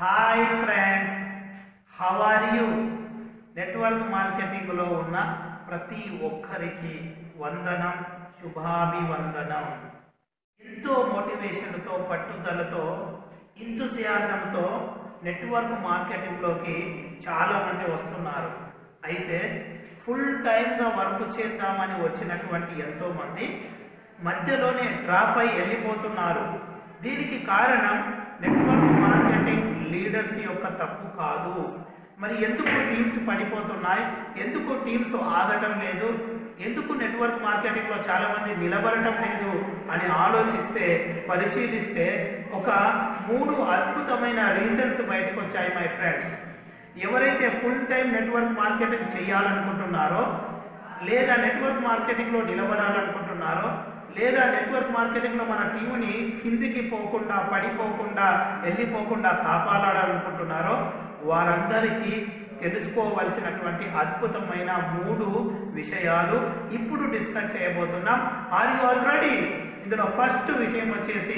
hi friends how are you network మార్కెటింగ్లో ఉన్న ప్రతి ఒక్కరికి వందనం శుభాభివందనం ఎంతో మోటివేషన్తో పట్టుదలతో ఇంతుసియాసంతో నెట్వర్క్ మార్కెటింగ్లోకి చాలా మంది వస్తున్నారు అయితే ఫుల్ టైమ్గా వర్క్ చేద్దామని వచ్చినటువంటి ఎంతో మంది మధ్యలోనే డ్రాప్ అయి వెళ్ళిపోతున్నారు దీనికి కారణం నెట్వర్క్ మార్కెటింగ్ లీడర్స్ యొక్క తప్పు కాదు మరి ఎందుకు టీమ్స్ పడిపోతున్నాయి ఎందుకు టీమ్స్ ఆగటం లేదు ఎందుకు నెట్వర్క్ మార్కెటింగ్లో చాలా మంది నిలబడటం లేదు అని ఆలోచిస్తే పరిశీలిస్తే ఒక మూడు అద్భుతమైన రీజన్స్ బయటకు వచ్చాయి మై ఫ్రెండ్స్ ఎవరైతే ఫుల్ టైం నెట్వర్క్ మార్కెటింగ్ చేయాలనుకుంటున్నారో లేదా నెట్వర్క్ మార్కెటింగ్లో నిలబడాలనుకుంటున్నారో లేదా నెట్వర్క్ మార్కెటింగ్లో మన టీముని కిందికి పోకుండా పడిపోకుండా వెళ్ళిపోకుండా కాపాడాలనుకుంటున్నారో వారందరికీ తెలుసుకోవలసినటువంటి అద్భుతమైన మూడు విషయాలు ఇప్పుడు డిస్కస్ చేయబోతున్నాం ఆర్ యు ఆల్రెడీ ఇందులో ఫస్ట్ విషయం వచ్చేసి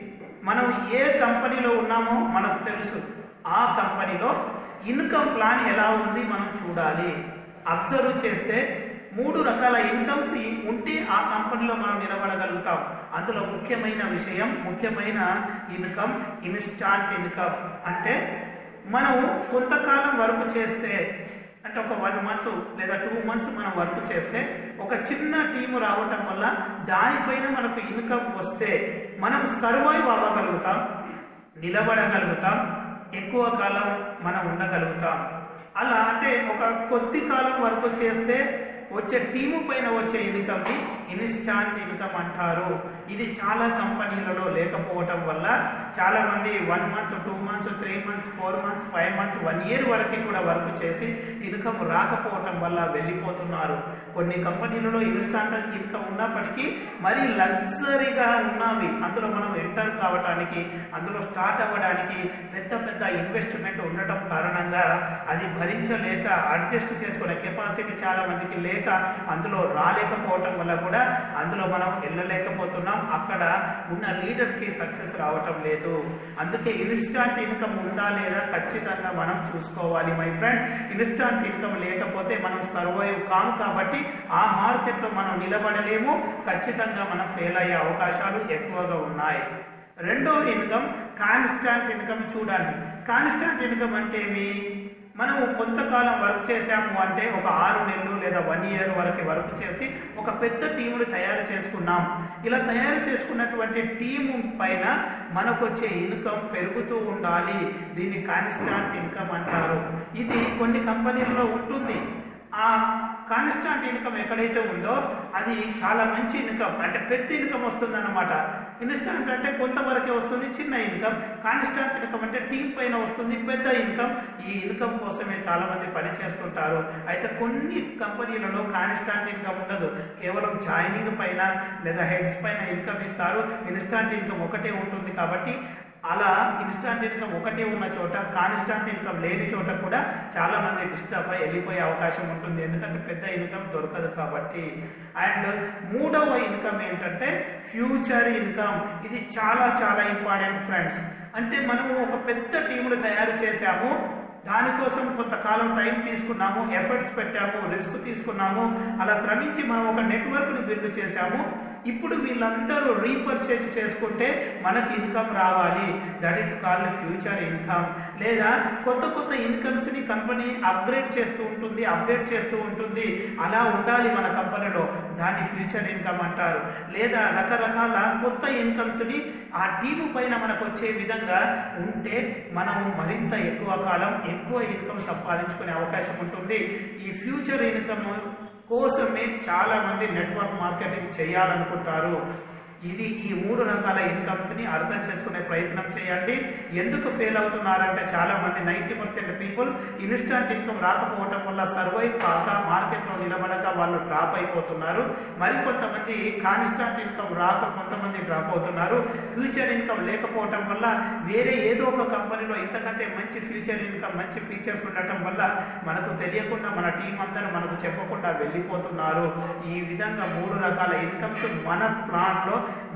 మనం ఏ కంపెనీలో ఉన్నామో మనకు తెలుసు ఆ కంపెనీలో ఇన్కమ్ ప్లాన్ ఎలా ఉంది మనం చూడాలి అబ్జర్వ్ చేస్తే మూడు రకాల ఇన్కమ్స్ ఉంటే ఆ కంపెనీలో మనం నిలబడగలుగుతాం అందులో ముఖ్యమైన విషయం ముఖ్యమైన ఇన్కమ్ ఇన్స్టాంట్ ఇన్కమ్ అంటే మనం కొంతకాలం వర్క్ చేస్తే అంటే ఒక వన్ మంత్ లేదా టూ మంత్స్ మనం వర్క్ చేస్తే ఒక చిన్న టీము రావటం వల్ల దానిపైన మనకు ఇన్కమ్ వస్తే మనం సర్వైవ్ అవ్వగలుగుతాం నిలబడగలుగుతాం ఎక్కువ కాలం మనం ఉండగలుగుతాం అలా అంటే ఒక కొద్ది కాలం వర్క్ చేస్తే వచ్చే టీము పైన వచ్చే ఇన్కమ్ని ఇన్స్టాంట్ ఇన్కమ్ అంటారు ఇది చాలా కంపెనీలలో లేకపోవటం వల్ల చాలా మంది one month two months three months four months five months one year వరకు కూడా వర్క్ చేసి ఇన్కమ్ రాకపోవటం వల్ల వెళ్ళిపోతున్నారు కొన్ని కంపెనీలలో ఇన్స్టాంట్ ఇన్కమ్ ఉన్నప్పటికీ మరీ లగ్జరీగా ఉన్నవి అందులో మనం ఎంటర్ కావడానికి అందులో స్టార్ట్ అవ్వడానికి పెద్ద పెద్ద ఇన్వెస్ట్మెంట్ ఉండటం కారణంగా అది భరించలేక అడ్జస్ట్ చేసుకునే కెపాసిటీ చాలా మందికి లేక అందులో రాలేకపోవటం వల్ల కూడా అందులో మనం వెళ్ళలేకపోతున్నాం అక్కడ ఉన్న లీడర్స్కి సక్సెస్ రావటం లేదు అందుకే ఇన్స్టాంట్ ఇన్కమ్ ఉందా లేదా ఖచ్చితంగా మనం చూసుకోవాలి మై ఫ్రెండ్స్ ఇన్స్టాంట్ ఇన్కమ్ లేకపోతే మనం సర్వైవ్ కాం కాబట్టి ఆ మార్కెట్లో మనం నిలబడలేము ఖచ్చితంగా మనం ఫెయిల్ అయ్యే అవకాశాలు ఎక్కువగా ఉన్నాయి రెండో ఇన్కమ్ కాన్స్టాంట్ ఇన్కమ్ చూడండి కాన్స్టాంట్ ఇన్కమ్ అంటే ఏమి మనము కొంతకాలం వర్క్ చేశాము అంటే ఒక ఆరు నెలలు లేదా వన్ ఇయర్ వరకు వర్క్ చేసి ఒక పెద్ద టీముని తయారు చేసుకున్నాం ఇలా తయారు చేసుకున్నటువంటి టీము పైన మనకు వచ్చే ఇన్కమ్ పెరుగుతూ ఉండాలి దీన్ని కాన్స్టాంట్ ఇన్కమ్ అంటారు ఇది కొన్ని కంపెనీల్లో ఉంటుంది ఆ కాన్స్టాంట్ ఇన్కమ్ ఎక్కడైతే ఉందో అది చాలా మంచి ఇన్కమ్ అంటే పెద్ద ఇన్కమ్ వస్తుంది అనమాట ఇన్స్టాంట్ అంటే కొంతవరకే వస్తుంది చిన్న ఇన్కమ్ కాన్స్టాంట్ ఇన్కమ్ అంటే టీం పైన వస్తుంది పెద్ద ఇన్కమ్ ఈ ఇన్కమ్ కోసమే చాలా మంది పని చేస్తుంటారు అయితే కొన్ని కంపెనీలలో కాన్స్టాంట్ ఇన్కమ్ ఉండదు కేవలం జాయినింగ్ పైన లేదా హెడ్స్ పైన ఇన్కమ్ ఇస్తారు ఇన్స్టాంట్ ఇన్కమ్ ఒకటే ఉంటుంది కాబట్టి అలా ఇన్స్టాంట్ ఇన్కమ్ ఒకటే ఉన్న చోట కాన్స్టాంట్ ఇన్కమ్ లేని చోట కూడా చాలా మంది డిస్టర్బ్ అయి వెళ్ళిపోయే అవకాశం ఉంటుంది ఎందుకంటే పెద్ద ఇన్కమ్ దొరకదు కాబట్టి అండ్ మూడవ ఇన్కమ్ ఏంటంటే ఫ్యూచర్ ఇన్కమ్ ఇది చాలా చాలా ఇంపార్టెంట్ ఫ్రెండ్స్ అంటే మనము ఒక పెద్ద టీమును తయారు చేశాము దానికోసం కొంతకాలం టైం తీసుకున్నాము ఎఫర్ట్స్ పెట్టాము రిస్క్ తీసుకున్నాము అలా శ్రమించి మనం ఒక నెట్వర్క్ను బిల్డ్ చేశాము ఇప్పుడు వీళ్ళందరూ రీపర్చేజ్ చేసుకుంటే మనకి ఇన్కమ్ రావాలి that is called future income లేదా కొత్త కొత్త ఇన్కమ్స్ని కంపెనీ అప్గ్రేడ్ చేస్తూ ఉంటుంది అప్డేట్ చేస్తూ ఉంటుంది అలా ఉండాలి మన కంపెనీలో దాన్ని ఫ్యూచర్ ఇన్కమ్ అంటారు లేదా రకరకాల కొత్త ఇన్కమ్స్ని ఆ టీము పైన మనకు వచ్చే విధంగా ఉంటే మనము మరింత ఎక్కువ కాలం ఎక్కువ ఇన్కమ్ సంపాదించుకునే అవకాశం ఉంటుంది ఈ ఫ్యూచర్ ఇన్కమ్ కోసమే చాలా మంది నెట్వర్క్ మార్కెటింగ్ చేయాలనుకుంటారు ఇది ఈ మూడు రకాల ఇన్కమ్స్ని అర్థం చేసుకునే ప్రయత్నం చేయండి ఎందుకు ఫెయిల్ అవుతున్నారంటే చాలా మంది ninety percent people instant income రాకపోవటం వల్ల సర్వైవ్ కాక మార్కెట్లో నిలబడక వాళ్ళు డ్రాప్ అయిపోతున్నారు మరికొంతమంది కాన్స్టాంట్ ఇన్కమ్ రాక కొంతమంది డ్రాప్ అవుతున్నారు ఫ్యూచర్ ఇన్కమ్ లేకపోవటం వల్ల వేరే ఏదో ఒక కంపెనీలో ఇంతకంటే మంచి ఫ్యూచర్ ఇన్కమ్ మంచి ఫీచర్స్ ఉండటం వల్ల మనకు తెలియకుండా మన టీం అందరూ మనకు చెప్పకుండా వెళ్ళిపోతున్నారు ఈ విధంగా మూడు రకాల ఇన్కమ్స్ మన ప్లాన్లో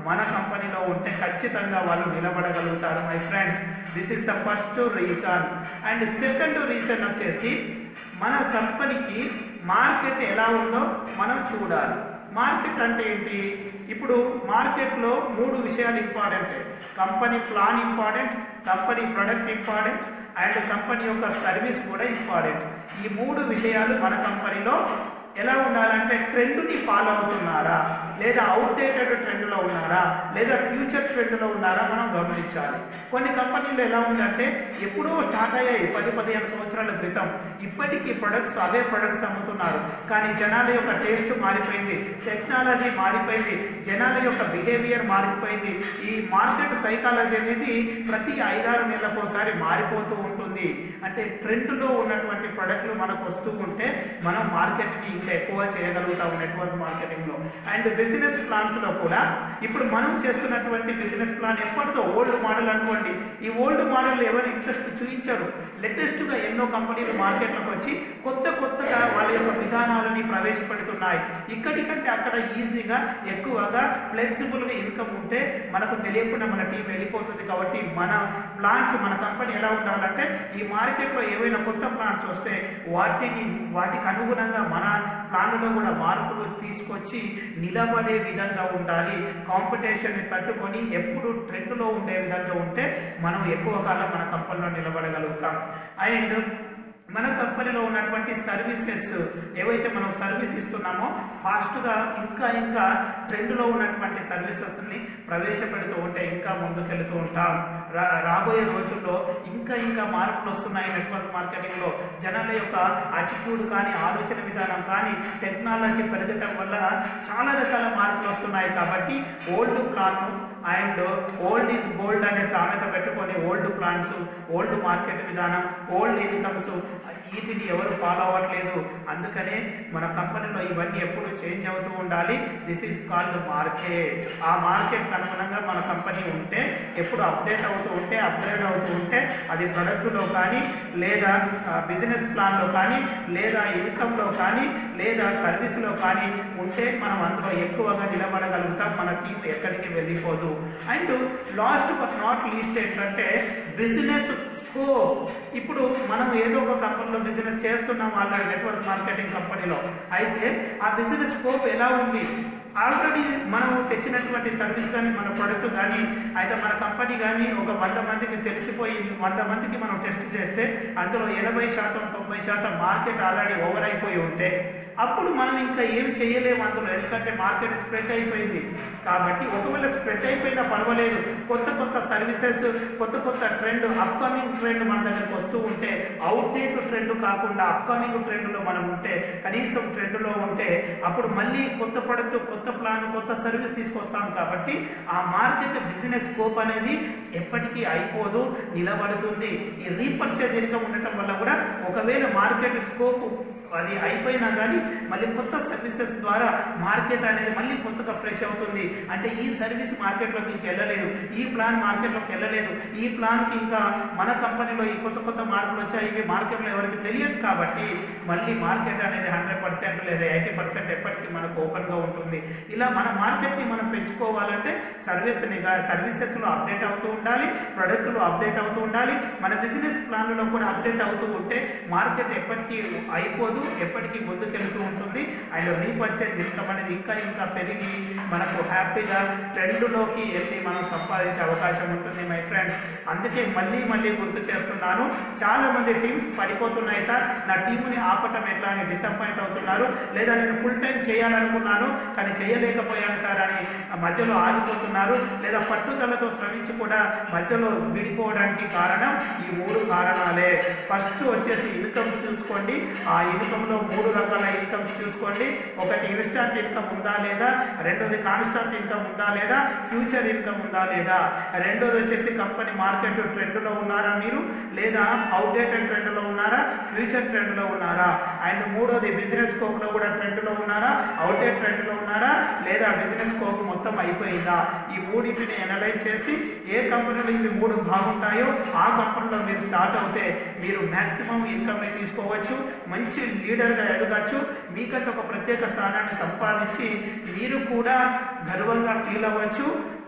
మన కంపెనీలో ఉంటే ఖచ్చితంగా వాళ్ళు నిలబడగలుగుతారు my friends this is the first reason and second reason వచ్చేసి మన కంపెనీకి మార్కెట్ ఎలా ఉందో మనం చూడాలి మార్కెట్ అంటే ఏంటి ఇప్పుడు మార్కెట్లో మూడు విషయాలు important company plan important company product important and company యొక్క సర్వీస్ కూడా ఇంపార్టెంట్ ఈ మూడు విషయాలు మన కంపెనీలో ఎలా ఉండాలంటే ట్రెండ్ని ఫాలో అవుతున్నారా లేదా అవుట్డేటెడ్ ట్రెండ్లో ఉన్నారా లేదా ఫ్యూచర్ ట్రెండ్లో ఉన్నారా మనం గమనించాలి కొన్ని కంపెనీలు ఎలా ఉందంటే ఎప్పుడో స్టార్ట్ అయ్యాయి పది పదిహేను సంవత్సరాల క్రితం ఇప్పటికీ ప్రొడక్ట్స్ అవే ప్రొడక్ట్స్ అమ్ముతున్నారు కానీ జనాల యొక్క టేస్ట్ మారిపోయింది టెక్నాలజీ మారిపోయింది జనాల యొక్క బిహేవియర్ మారిపోయింది ఈ మార్కెట్ సైకాలజీ అనేది ప్రతి ఐదారు నెలలకు ఒకసారి మారిపోతూ ఉంటుంది అంటే ట్రెండ్లో ఉన్నటువంటి ప్రొడక్ట్లు మనకు వస్తూ ఉంటే మనం మార్కెట్ని ఇంకా ఎక్కువ చేయగలుగుతాం నెట్వర్క్ మార్కెటింగ్లో అండ్ బిజినెస్ ప్లాన్స్లో కూడా ఇప్పుడు మనం చేస్తున్నటువంటి బిజినెస్ ప్లాన్ ఎప్పటిదో ఓల్డ్ మోడల్ అనుకోండి ఈ ఓల్డ్ మోడల్ ఎవరు ఇంట్రెస్ట్ చూపించారు లేటెస్ట్గా ఎన్నో కంపెనీలు మార్కెట్లోకి వచ్చి కొత్త కొత్తగా వాళ్ళ యొక్క విధానాలని ప్రవేశపెడుతున్నాయి ఇక్కడికంటే అక్కడ ఈజీగా ఎక్కువగా ఫ్లెక్సిబుల్గా ఇన్కమ్ ఉంటే మనకు తెలియకుండా మన టీం వెళ్ళిపోతుంది కాబట్టి మన ప్లాన్స్ మన కంపెనీ ఎలా ఉండాలంటే ఈ మార్కెట్లో ఏవైనా కొత్త ప్లాన్స్ వస్తే వాటిని వాటికి అనుగుణంగా మన ప్లాన్లో కూడా మార్పులు తీసుకొచ్చి నిలబడే విధంగా ఉండాలి కాంపిటీషన్ని తట్టుకొని ఎప్పుడు ట్రెండ్లో ఉండే విధంగా ఉంటే మనం ఎక్కువ కాలం మన కంపెనీలో నిలబడగలుగుతాం అండ్ మన కంపెనీలో ఉన్నటువంటి సర్వీసెస్ ఏవైతే మనం సర్వీస్ ఇస్తున్నామో ఫాస్ట్గా ఇంకా ఇంకా ట్రెండ్లో ఉన్నటువంటి సర్వీసెస్ని ప్రవేశపెడుతూ ఉంటే ఇంకా ముందుకెళ్తూ ఉంటాం రా రాబోయే రోజుల్లో ఇంకా ఇంకా మార్పులు వస్తున్నాయి నెట్వర్క్ మార్కెటింగ్లో జనాల యొక్క అటిట్యూడ్ కానీ ఆలోచన విధానం కానీ టెక్నాలజీ పెరగటం వల్ల చాలా రకాల మార్పులు వస్తున్నాయి కాబట్టి old plan and old is gold అనే సామెత పెట్టుకొని ఓల్డ్ ప్లాన్స్ ఓల్డ్ మార్కెట్ విధానం ఓల్డ్ ఇన్కమ్స్ వీటిని ఎవరు ఫాలో అవ్వట్లేదు అందుకనే మన కంపెనీలో ఇవన్నీ ఎప్పుడు చేంజ్ అవుతూ ఉండాలి దిస్ ఈజ్ కాల్డ్ మార్కెట్ ఆ మార్కెట్ అనుగుణంగా మన కంపెనీ ఉంటే ఎప్పుడు అప్డేట్ అవుతూ ఉంటే అప్గ్రేడ్ అవుతూ ఉంటే అది ప్రొడక్ట్లో కానీ లేదా బిజినెస్ ప్లాన్లో కానీ లేదా ఇన్కంలో కానీ లేదా సర్వీస్లో కానీ ఉంటే మనం అందులో ఎక్కువగా నిలబడగలుగుతాం మన టీం ఎక్కడికి వెళ్ళిపోదు and last but not least ఏంటంటే బిజినెస్ స్కోప్ ఇప్పుడు మనం ఏదో ఒక కంపెనీలో బిజినెస్ చేస్తున్నాం ఆల్రెడీ నెట్వర్క్ మార్కెటింగ్ కంపెనీలో అయితే ఆ బిజినెస్ స్కోప్ ఎలా ఉంది ఆల్రెడీ మనం తెచ్చినటువంటి సర్వీస్ కానీ మన ప్రొడక్ట్ కానీ అయితే మన కంపెనీ కానీ ఒక వంద మందికి తెలిసిపోయి వంద మందికి మనం టెస్ట్ చేస్తే అందులో ఎనభై శాతం తొంభై శాతం మార్కెట్ ఆల్రెడీ ఓవర్ అయిపోయి ఉంటే అప్పుడు మనం ఇంకా ఏం చేయలేము అందులో ఎందుకంటే మార్కెట్ స్ప్రెడ్ అయిపోయింది కాబట్టి ఒకవేళ స్ప్రెడ్ అయిపోయినా పర్వాలేదు కొత్త కొత్త సర్వీసెస్ కొత్త కొత్త ట్రెండ్ అప్కమింగ్ ట్రెండ్ మన దగ్గరకు వస్తూ ఉంటే అవుట్డేట్ ట్రెండ్ కాకుండా అప్కమింగ్ ట్రెండ్లో మనం ఉంటే కనీసం ట్రెండ్లో ఉంటే అప్పుడు మళ్ళీ కొత్త ప్రొడక్ట్ కొత్త ప్లాన్ కొత్త సర్వీస్ తీసుకొస్తాం కాబట్టి ఆ మార్కెట్ బిజినెస్ స్కోప్ అనేది ఎప్పటికీ అయిపోదు నిలబడుతుంది ఈ రీపర్చేజ్ ఇన్కమ్ ఉండటం వల్ల కూడా ఒకవేళ మార్కెట్ స్కోప్ అది అయిపోయినా కానీ మళ్ళీ కొత్త సర్వీసెస్ ద్వారా మార్కెట్ అనేది మళ్ళీ కొత్తగా ఫ్రెష్ అవుతుంది అంటే ఈ సర్వీస్ మార్కెట్లోకి ఇంక వెళ్ళలేదు ఈ ప్లాన్ మార్కెట్లోకి వెళ్ళలేదు ఈ ప్లాన్కి ఇంకా మన కంపెనీలో ఈ కొత్త కొత్త మార్పులు వచ్చాయి ఇవి మార్కెట్లో ఎవరికి తెలియదు కాబట్టి మళ్ళీ మార్కెట్ అనేది హండ్రెడ్ పర్సెంట్ లేదా ఎయిటీ పర్సెంట్ ఎప్పటికీ మనకు ఓపెన్గా ఉంటుంది ఇలా మన మార్కెట్ని మనం పెంచుకోవాలంటే సర్వీస్ని సర్వీసెస్లో అప్డేట్ అవుతూ ఉండాలి ప్రొడక్ట్లు అప్డేట్ అవుతూ ఉండాలి మన బిజినెస్ ప్లాన్లలో కూడా అప్డేట్ అవుతూ ఉంటే మార్కెట్ ఎప్పటికీ అయిపోదు ఎప్పటికీ ముందుకెళ్తూ ఉంటుంది అండ్ రీపర్చేజ్ ఇన్కమ్ అనేది ఇంకా ఇంకా పెరిగి మనకు హ్యాపీగా ట్రెండ్లోకి వెళ్ళి మనం సంపాదించే అవకాశం ఉంటుంది మై ఫ్రెండ్స్ అందుకే మళ్ళీ మళ్ళీ గుర్తు చేస్తున్నాను చాలా మంది టీమ్స్ పడిపోతున్నాయి సార్ నా టీముని ఆపటం ఎట్లా అని డిసప్పాయింట్ అవుతున్నారు లేదా నేను ఫుల్ టైం చేయాలనుకున్నాను కానీ చేయలేకపోయాను సార్ అని మధ్యలో ఆగిపోతున్నారు లేదా పట్టుదలతో శ్రమించి కూడా మధ్యలో విడిపోవడానికి కారణం ఈ మూడు కారణాలే ఫస్ట్ వచ్చేసి ఇన్కమ్ చూసుకోండి ఆ ఇన్కంలో మూడు రకాల ఇన్కమ్స్ చూసుకోండి ఒకటి ఇన్స్టాంట్ ఇన్కమ్ ఉందా లేదా రెండోది కాన్స్టాంట్ ఇన్కమ్ ఉందా లేదా ఫ్యూచర్ ఇన్కమ్ ఉందా లేదా రెండోది వచ్చేసి కంపెనీ మార్కెట్ ట్రెండ్లో ఉన్నారా మీరు లేదా అవుట్డేటెడ్ ట్రెండ్లో ఉన్నారా ఫ్యూచర్ ట్రెండ్లో ఉన్నారా అండ్ మూడోది బిజినెస్ స్కోప్లో కూడా ట్రెండ్లో ఉన్నారా అవుట్డేట్ ట్రెండ్లో ఉన్నారా లేదా బిజినెస్ స్కోప్ మొత్తం అయిపోయిందా ఈ మూడింటిని అనలైజ్ చేసి ఏ కంపెనీలో ఇవి మూడు బాగుంటాయో ఆ కంపెనీలో మీరు స్టార్ట్ అవుతే మీరు మ్యాక్సిమం ఇన్కమ్ని తీసుకోవచ్చు మంచి లీడర్గా ఎదగచ్చు మీకంటే ఒక ప్రత్యేక స్థానాన్ని సంపాదించి మీరు కూడా గర్వంగా ఫీల్ అవ్వచ్చు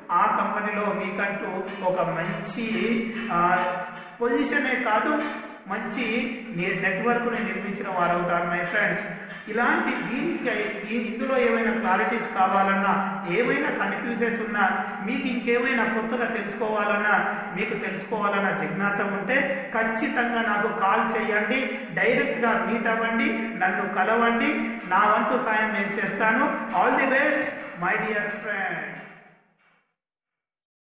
ఆ కంపెనీలో మీకంటూ ఒక మంచి పొజిషనే కాదు మంచి నెట్వర్క్ని నిర్మించిన వారు అవుతారు మై ఫ్రెండ్స్ ఇలాంటి దీనికి దీ- ఇందులో ఏమైనా క్లారిటీస్ కావాలన్నా ఏమైనా కన్ఫ్యూజెస్ ఉన్నా మీకు ఇంకేమైనా కొత్తగా తెలుసుకోవాలన్నా మీకు తెలుసుకోవాలన్న జిజ్ఞాస ఉంటే ఖచ్చితంగా నాకు కాల్ చేయండి డైరెక్ట్గా మీట్ అవ్వండి నన్ను కలవండి నా వంతు సాయం నేను చేస్తాను all the best my dear friend